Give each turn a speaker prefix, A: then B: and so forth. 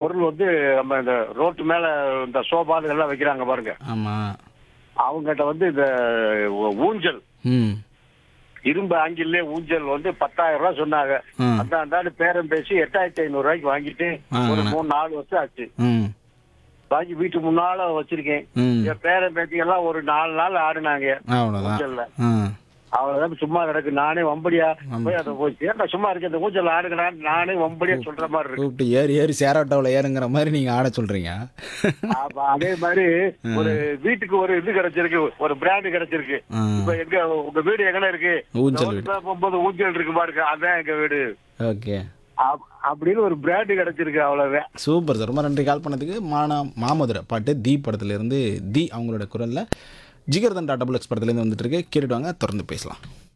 A: பொருள் வந்து நம்ம இந்த ரோட்டு மேல இந்த சோபா இதெல்லாம் வைக்கிறாங்க பாருங்க
B: ஆமாம்
A: அவங்ககிட்ட வந்து இந்த ஊ- ஊஞ்சல்
B: ம்
A: இரும்பு ஆங்கிலே ஊஞ்சல் வந்து பத்தாயிரம் ரூபாய் சொன்னாங்க
B: ஆ.
A: அந்த அந்தாண்டு பேரம் பேசி எட்டாயிரத்தி ஐநூறு ரூபாய்க்கு வாங்கிட்டு
B: ஆ,
A: ஒரு
B: ஆ.
A: மூணு நாலு வருஷம் ஆச்சு
B: ம்
A: வாங்கி வீட்டு முன்னால வச்சிருக்கேன்
B: ம்
A: என் பேரன் பேத்தி எல்லாம் ஒரு நாலு நாள் ஆடுனாங்க
B: அவ்வளோதான்
A: ஊஞ்சல்ல
B: ஆ
A: அவ்வளவுதான் சும்மா கிடக்கு நானே வம்படியா போய் அதை போச்சு ஏன்டா சும்மா இருக்கு அந்த ஊஞ்சல் ஆடுங்கடா நானே வம்படியா சொல்ற மாதிரி இருக்கு
B: கூப்பிட்டு ஏறி ஏறி சேராட்டோவில் ஏறுங்கிற மாதிரி நீங்கள் ஆட சொல்கிறீங்க
A: ஆமா, அதே மாதிரி ஒரு வீட்டுக்கு ஒரு இது கிடைச்சிருக்கு ஒரு பிராண்ட் கிடைச்சிருக்கு
B: ஆ
A: இப்ப எங்க உங்க வீடு எங்கன இருக்கு
B: ஊஞ்சல் வீடு.
A: ரோட்ல போகும்போது ஊஞ்சல் இருக்கு பாருங்க அதான் எங்க வீடு
B: ஓகே
A: அப்- அப்படின்னு ஒரு பிராண்ட் கிடைச்சிருக்கு அவ்வளவுதான்
B: சூப்பர் சார் ரொம்ப நன்றி கால் பண்ணதுக்கு மானா மாமதுரை பாட்டு தி படத்துலேருந்து தி அவங்களோட குரலில் ஜிகர்தன் டாட்டா டபுள் எக்ஸ் படத்துலேருந்து வந்துட்டு இருக்கு கேட்டுட்டு வாங்க தொடர்ந்து பேசலாம்